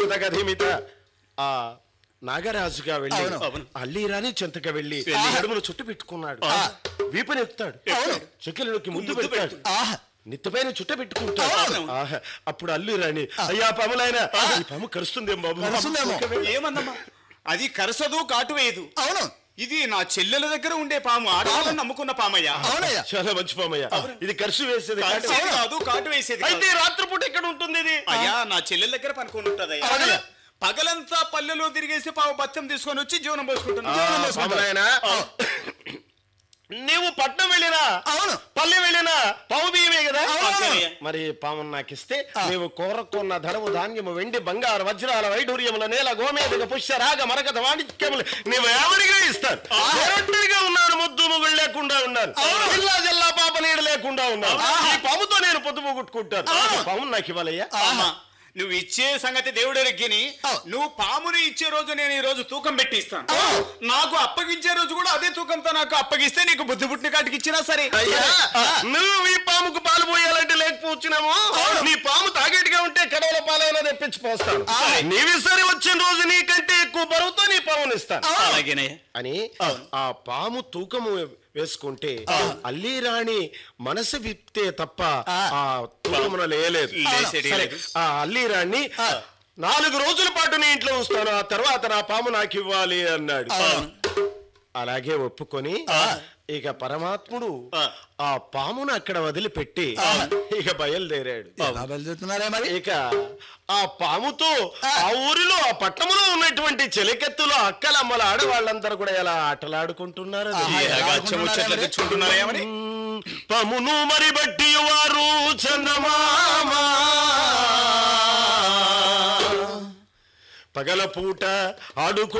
కథమిత ఆ నాగరాజుగా వెళ్ళి అవును. అవును. అల్లీరాని చెంతక వెళ్ళి నడుమును చుట్టు పెట్టుకున్నాడు వీపని ఎత్తాడు చెక్కిలలోకి ముద్దు ముద్దు పెడతాడు ఆహా నిత్తపైన చుట్ట పెట్టుకుంటాడు అవును. ఆహా, అప్పుడు అల్లు రాని అయ్యా పాములైన ఈ పాము కరుస్తుందేం బాబు కరుస్తుందేమో. ఏమందమ్మా అది కరసదు కాటు వేయదు అవును ఇది నా చెల్లెల దగ్గర ఉండే పాము ఆడవాళ్ళని నమ్ముకున్న పామయ్యా అవునయ్యా చాలా మంచి పామయ్య ఇది కరుసు వేసేది కాదు. కరిసేది కాదు కాటు వేసేది అయితే కాదు. రాత్రిపూట ఎక్కడ ఉంటుంది ఇది అయ్యా నా చెల్లెల దగ్గర పనుకొని ఉంటదయ్యా అవునయ్యా. పగలంతా పల్లెలో తిరిగేసి పావు బచ్చం తీసుకొని వచ్చి జీవనం పోసుకుంటున్నా ఆ, పాములైన నీవు పట్నం వెళ్ళినా అవును పల్లె వెళ్ళినా పాము బియ్యమే కదా అంతేనయ్యా. మరి పాము నాకిస్తే నీవు కోరకున్న ధనము ధాన్యము వెండి బంగారు వజ్రాల వైఢూర్యముల నేల గోమేదిక పుష్య రాగ మరకత వాణిజ్యములు నీవు ఎవరిగా ఇస్తాను ఒంటరిగా ఉన్నాను ముద్దు ముగ్గులు లేకుండా ఉన్నాను జిల్లా జిల్లా పాప నీడు లేకుండా ఉన్నాను ఈ పాముతో నేను పొద్దు పోగొట్టుకుంటాను పాము నాకు ఇవ్వాలయ్యా ఆమా నువ్వు ఇచ్చే సంగతి దేవుడు ఎరిగిని ఆ. నువ్వు పాముని ఇచ్చే రోజు నేను ఈ రోజు తూకం పెట్టి ఇస్తాను నాకు అప్పగించే రోజు కూడా అదే తూకంతో నాకు అప్పగిస్తే నీకు బుద్ధి పుట్టిన కాటికి ఇచ్చినా సరే అయ్యా నువ్వు ఈ పాముకు పాలు పోయాలంటే లేకపోవచ్చునేమో నీ పాము తాగేటిగా ఉంటే కడవల పాలైనా తెప్పించి పోస్తాను నీవి సరి వచ్చిన రోజు నీకంటే ఎక్కువ బరువుతో నీ పాముని ఇస్తాను అలాగేనే అని ఆ పాము తూకము వేసుకుంటే అల్లీరాణి మనసు విప్తే తప్ప ఆ తూకమున లేయలేదు లేసేది సరే లేదు. ఆ అల్లీరాణి నాలుగు రోజుల పాటు నీ ఇంట్లో ఉంచుతాను ఆ తర్వాత నా పాము నాకు ఇవ్వాలి అన్నాడు అలాగే ఒప్పుకొని ఇక పరమాత్ముడు ఆ. ఆ పామును అక్కడ వదిలిపెట్టి ఇక బయలుదేరాడు ఎలా బయలుదేరుతున్నారా మరి ఇక ఆ పాముతో ఆ ఊరిలో ఆ పట్టణంలో ఉన్నటువంటి చెలికెత్తులో అక్కలమ్మల ఆడవాళ్ళందరూ కూడా ఎలా ఆటలాడుకుంటున్నారు అది. ఆహా, ఎలా ఇలాగ ఆడుకుంటున్నారా చెముచ్చట్లు మరి? తెచ్చుకుంటున్నారా ఏమని మ్మ్, పామును మరి బట్టి వారు చందమామ పగల పూట ఆడుకు